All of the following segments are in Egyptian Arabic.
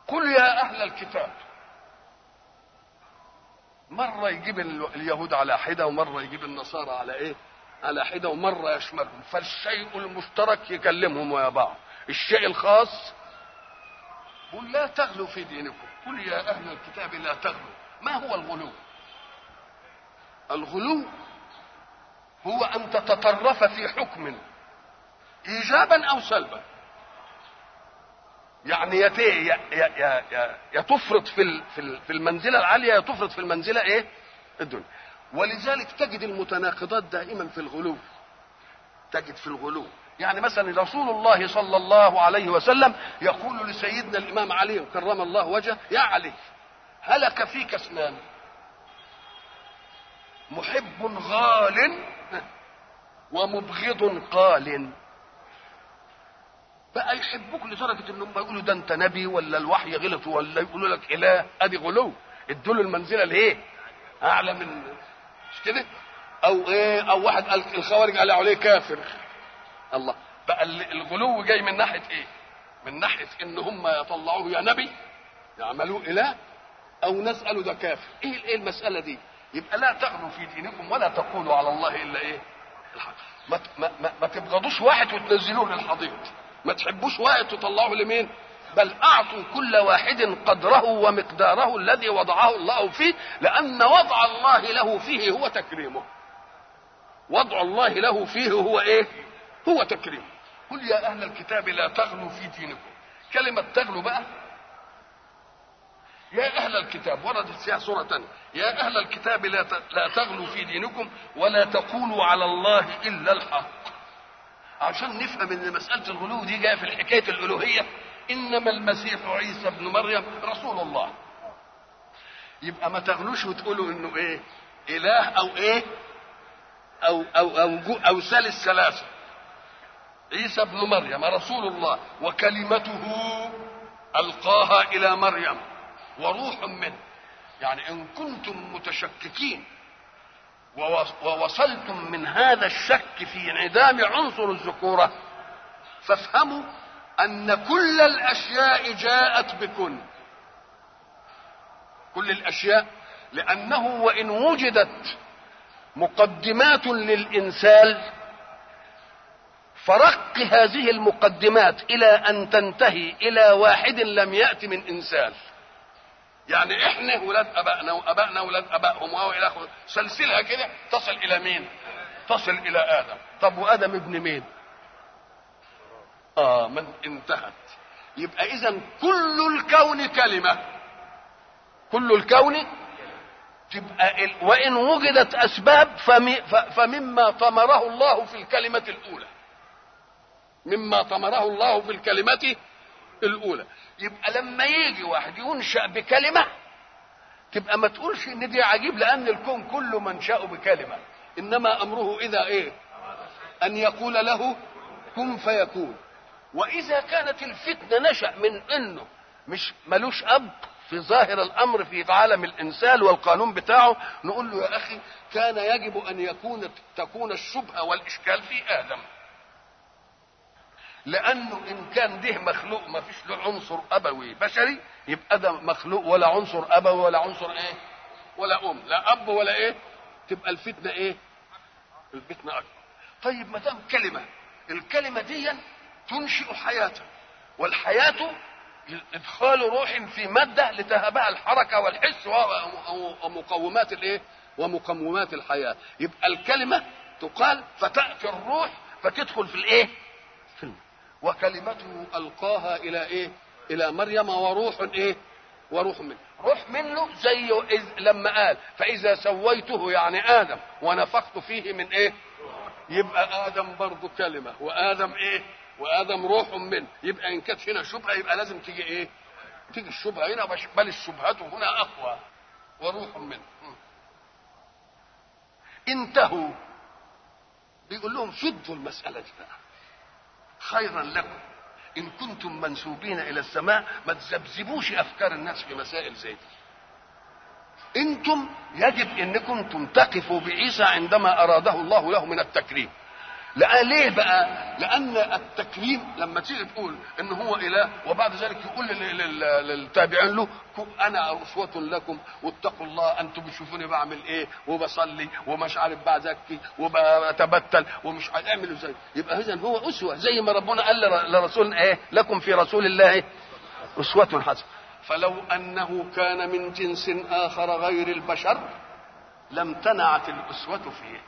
قل يا اهل الكتاب مرة يجيب اليهود على حدة ومرة يجيب النصارى على ايه على حدة ومرة يشملهم فالشيء المشترك يكلمهم ويا بعض الشيء الخاص قل لا تغلوا في دينكم قل يا أهل الكتاب لا تغلوا ما هو الغلو الغلو هو أن تتطرف في حكم إيجابا أو سلبا يعني يا يا يا يا, يا تفرط في في المنزلة العالية يا تفرط في المنزلة إيه الدنيا ولذلك تجد المتناقضات دائما في الغلو تجد في الغلو يعني مثلا رسول الله صلى الله عليه وسلم يقول لسيدنا الامام علي كرم الله وجهه يا علي هلك فيك اثنان محب غال ومبغض قال بقى يحبوك لدرجه انهم يقولوا ده انت نبي ولا الوحي غلط ولا يقولوا لك اله ادي غلو ادوا له المنزله الايه؟ اعلى من مش كده؟ او ايه او واحد قال الخوارج قال عليه كافر الله بقى الغلو جاي من ناحيه ايه من ناحيه ان هم يطلعوه يا نبي يعملوه اله او ناس قالوا ده كافر ايه ايه المساله دي يبقى لا تغلوا في دينكم ولا تقولوا على الله الا ايه الحق ما ما ما, ما تبغضوش واحد وتنزلوه للحضيض ما تحبوش واحد تطلعوه لمين بل اعطوا كل واحد قدره ومقداره الذي وضعه الله فيه لان وضع الله له فيه هو تكريمه وضع الله له فيه هو ايه هو تكريم قل يا اهل الكتاب لا تغلوا في دينكم كلمه تغلوا بقى يا اهل الكتاب وردت فيها سوره تانية يا اهل الكتاب لا لا تغلوا في دينكم ولا تقولوا على الله الا الحق عشان نفهم ان مساله الغلو دي جايه في حكايه الالوهيه انما المسيح عيسى ابن مريم رسول الله يبقى ما تغلوش وتقولوا انه ايه اله او ايه او او او, أو ثالث ثلاثه عيسى ابن مريم رسول الله وكلمته القاها الى مريم وروح منه يعني ان كنتم متشككين ووصلتم من هذا الشك في انعدام عنصر الذكوره فافهموا ان كل الاشياء جاءت بكن كل الاشياء لانه وان وجدت مقدمات للانسان فرق هذه المقدمات الى ان تنتهي الى واحد لم يات من انسان يعني احنا ولاد ابائنا وابائنا ولاد ابائهم وهو الى اخره سلسلها كده تصل الى مين تصل الى ادم طب وادم ابن مين اه من انتهت يبقى اذا كل الكون كلمه كل الكون تبقى ال... وان وجدت اسباب فم... ف... فمما طمره الله في الكلمه الاولى مما طمره الله في الكلمة الأولى يبقى لما يجي واحد ينشأ بكلمة تبقى ما تقولش إن دي عجيب لأن الكون كله منشأه بكلمة إنما أمره إذا إيه أن يقول له كن فيكون وإذا كانت الفتنة نشأ من إنه مش ملوش أب في ظاهر الأمر في عالم الإنسان والقانون بتاعه نقول له يا أخي كان يجب أن يكون تكون الشبهة والإشكال في آدم لانه ان كان ده مخلوق ما فيش له عنصر ابوي بشري يبقى ده مخلوق ولا عنصر ابوي ولا عنصر ايه ولا ام لا اب ولا ايه تبقى الفتنه ايه الفتنه اكبر طيب ما دام كلمه الكلمه دي تنشئ حياه والحياه ادخال روح في ماده لتهبها الحركه والحس ومقومات الايه ومقومات الحياه يبقى الكلمه تقال فتاتي الروح فتدخل في الايه في الماء. وكلمته القاها الى ايه الى مريم وروح ايه وروح منه روح منه زي إذ لما قال فاذا سويته يعني ادم ونفخت فيه من ايه يبقى ادم برضه كلمه وادم ايه وادم روح منه يبقى ان كانت هنا شبهه يبقى لازم تيجي ايه تيجي الشبهه هنا بل الشبهه هنا اقوى وروح منه انتهوا بيقول لهم شدوا المساله دي بقى خيرا لكم ان كنتم منسوبين الى السماء ما تذبذبوش افكار الناس في مسائل زي دي انتم يجب انكم تقفوا بعيسى عندما اراده الله له من التكريم لا ليه بقى لان التكريم لما تيجي تقول ان هو اله وبعد ذلك يقول لل- لل- للتابعين له كن- انا اسوه لكم واتقوا الله انتم بتشوفوني بعمل ايه وبصلي ومش عارف بزكي وبتبتل ومش عارف اعملوا زي يبقى اذا هو اسوه زي ما ربنا قال لر- لرسول ايه لكم في رسول الله اسوه حسنه فلو انه كان من جنس اخر غير البشر لم تنعت الاسوه فيه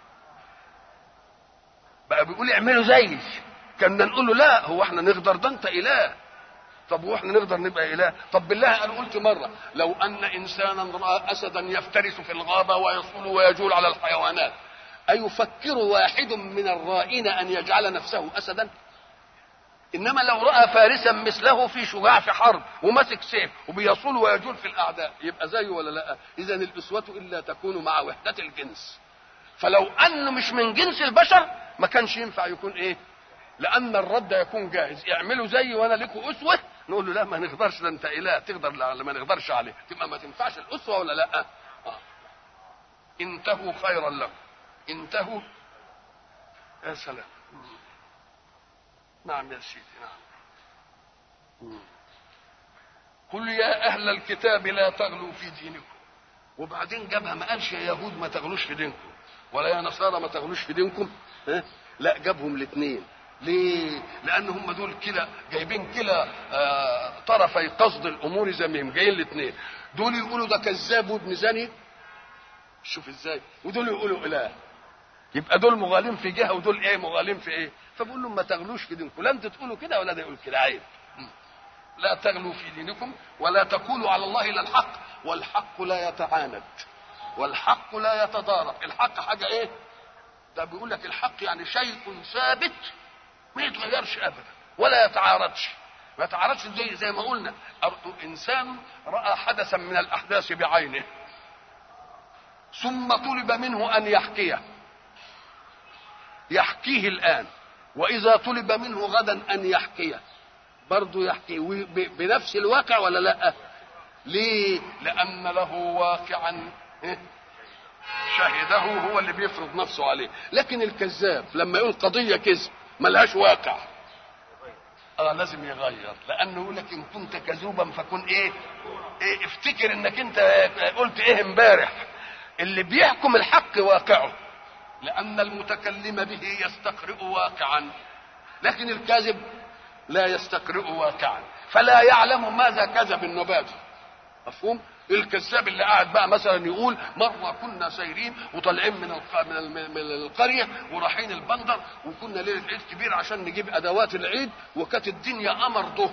بقى بيقول اعملوا زيي كنا نقول له لا هو احنا نقدر ده انت اله طب واحنا نقدر نبقى اله طب بالله انا قلت مره لو ان انسانا راى اسدا يفترس في الغابه ويصول ويجول على الحيوانات ايفكر واحد من الرائين ان يجعل نفسه اسدا انما لو راى فارسا مثله في شجاع في حرب وماسك سيف وبيصول ويجول في الاعداء يبقى زيه ولا لا اذا الاسوه الا تكون مع وحده الجنس فلو انه مش من جنس البشر ما كانش ينفع يكون ايه لان الرد يكون جاهز اعملوا زي وانا لكم اسوه نقول له لا ما نقدرش ده انت اله تقدر لا ما نقدرش عليه تبقى ما تنفعش الاسوه ولا لا آه. انتهوا خيرا لكم انتهوا يا سلام نعم يا سيدي نعم قل يا اهل الكتاب لا تغلوا في دينكم وبعدين جابها ما قالش يا يهود ما تغلوش في دينكم ولا يا نصارى ما تغلوش في دينكم ها؟ لا جابهم الاثنين ليه؟ لان هم دول كده جايبين كده آه طرفي قصد الامور زميم جايين الاثنين دول يقولوا ده كذاب وابن زاني شوف ازاي ودول يقولوا اله يبقى دول مغالين في جهه ودول ايه مغالين في ايه فبقول لهم ما تغلوش في دينكم لا انت تقولوا كده ولا ده يقول كده عيب لا تغلوا في دينكم ولا تقولوا على الله الا الحق والحق لا يتعاند والحق لا يتضارب الحق حاجه ايه ده بيقول لك الحق يعني شيء ثابت ما يتغيرش ابدا ولا يتعارضش ما يتعارضش زي زي ما قلنا انسان راى حدثا من الاحداث بعينه ثم طلب منه ان يحكيه يحكيه الان واذا طلب منه غدا ان يحكيه برضه يحكي بنفس الواقع ولا لا ليه لان له واقعا شهده هو اللي بيفرض نفسه عليه لكن الكذاب لما يقول قضيه كذب ملهاش واقع اه لازم يغير لانه يقول لك ان كنت كذوبا فكن ايه, إيه افتكر انك انت قلت ايه امبارح اللي بيحكم الحق واقعه لان المتكلم به يستقرئ واقعا لكن الكاذب لا يستقرئ واقعا فلا يعلم ماذا كذب النبات مفهوم الكذاب اللي قاعد بقى مثلا يقول مره كنا سايرين وطالعين من من من القريه ورايحين البندر وكنا ليله عيد كبير عشان نجيب ادوات العيد وكانت الدنيا قمر ظهر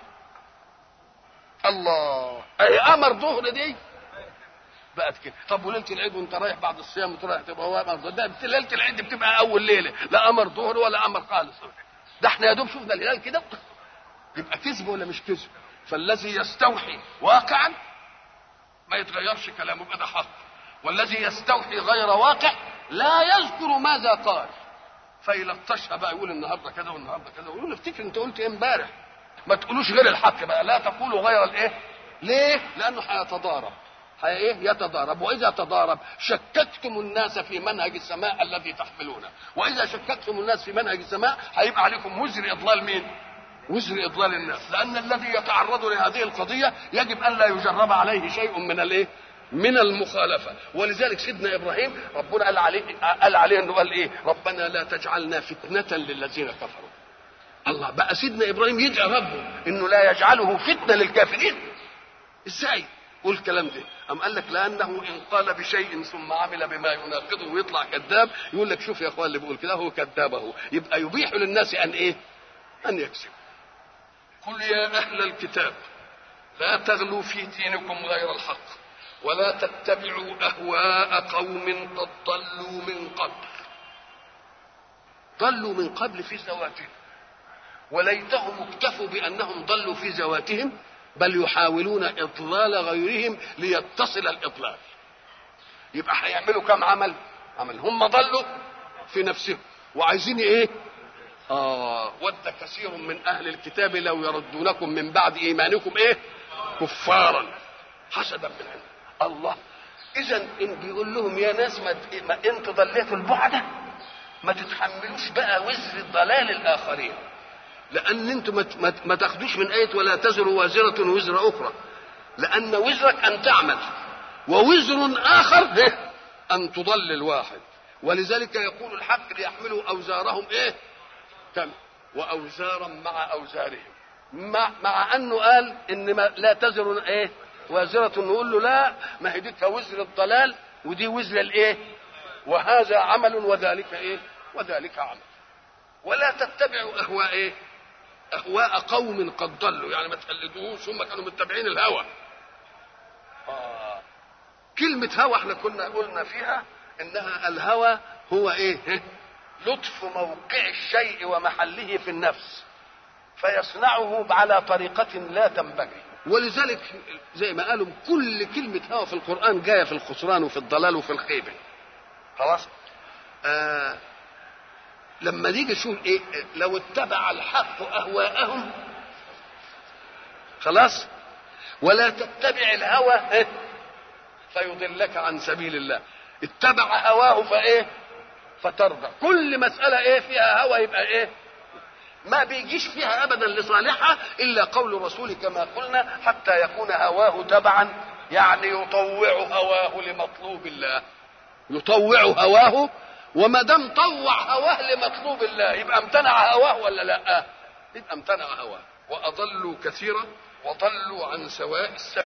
الله اي قمر ظهر دي بقت كده طب وليله العيد وانت رايح بعد الصيام وتروح تبقى هو قمر ظهر ده ليله العيد بتبقى اول ليله لا قمر ظهر ولا قمر خالص ده احنا يا دوب شفنا الهلال كده يبقى كذب ولا مش كذب فالذي يستوحي واقعا ما يتغيرش كلامه يبقى ده حق والذي يستوحي غير واقع لا يذكر ماذا قال فيلطشها بقى يقول النهارده كذا والنهارده كذا ويقول افتكر انت قلت ايه امبارح ما تقولوش غير الحق بقى لا تقولوا غير الايه ليه لانه هيتضارب ايه يتضارب واذا تضارب شككتم الناس في منهج السماء الذي تحملونه واذا شككتم الناس في منهج السماء هيبقى عليكم وزر اضلال مين وزر اضلال الناس لان الذي يتعرض لهذه القضيه يجب ان لا يجرب عليه شيء من الايه من المخالفة ولذلك سيدنا إبراهيم ربنا قال عليه قال عليه أنه قال إيه ربنا لا تجعلنا فتنة للذين كفروا الله بقى سيدنا إبراهيم يدعي ربه إنه لا يجعله فتنة للكافرين إزاي قول الكلام ده أم قال لك لأنه إن قال بشيء ثم عمل بما يناقضه ويطلع كذاب يقول لك شوف يا أخوان اللي بيقول كده هو كذاب أهو يبقى يبيح للناس أن إيه أن يكذب قل يا أهل الكتاب لا تغلوا في دينكم غير الحق ولا تتبعوا أهواء قوم قد ضلوا من قبل ضلوا من قبل في ذواتهم وليتهم اكتفوا بأنهم ضلوا في ذواتهم بل يحاولون إضلال غيرهم ليتصل الإضلال يبقى هيعملوا كم عمل عمل هم ضلوا في نفسهم وعايزين ايه آه ود كثير من أهل الكتاب لو يردونكم من بعد إيمانكم إيه كفارا حسدا من عند الله إذا إن بيقول لهم يا ناس ما, ما أنت ضليتوا البعدة ما تتحملوش بقى وزر ضلال الاخرين لان انتم ما, ما, ما تاخدوش من ايه ولا تزر وازره وزر اخرى لان وزرك ان تعمل ووزر اخر إيه؟ ان تضلل واحد ولذلك يقول الحق ليحملوا اوزارهم ايه تم واوزارا مع اوزارهم مع, مع انه قال ان ما لا تزر ايه وازرة نقول له لا ما هي دي وزر الضلال ودي وزر الايه وهذا عمل وذلك ايه وذلك عمل ولا تتبعوا اهواء ايه اهواء قوم قد ضلوا يعني ما تقلدوهوش هم كانوا متبعين الهوى آه. كلمة هوى احنا كنا قلنا فيها انها الهوى هو ايه لطف موقع الشيء ومحله في النفس فيصنعه على طريقة لا تنبغي ولذلك زي ما قالوا كل كلمة هوى في القرآن جاية في الخسران وفي الضلال وفي الخيبة خلاص آه لما نيجي نشوف ايه لو اتبع الحق اهواءهم خلاص ولا تتبع الهوى إيه؟ فيضلك عن سبيل الله اتبع هواه فايه فترضى كل مسألة ايه فيها هوى يبقى ايه ما بيجيش فيها ابدا لصالحها الا قول الرسول كما قلنا حتى يكون هواه تبعا يعني يطوع هواه لمطلوب الله يطوع هواه وما دام طوع هواه لمطلوب الله يبقى امتنع هواه ولا لا؟ يبقى امتنع هواه واضلوا كثيرا وضلوا عن سواء السبيل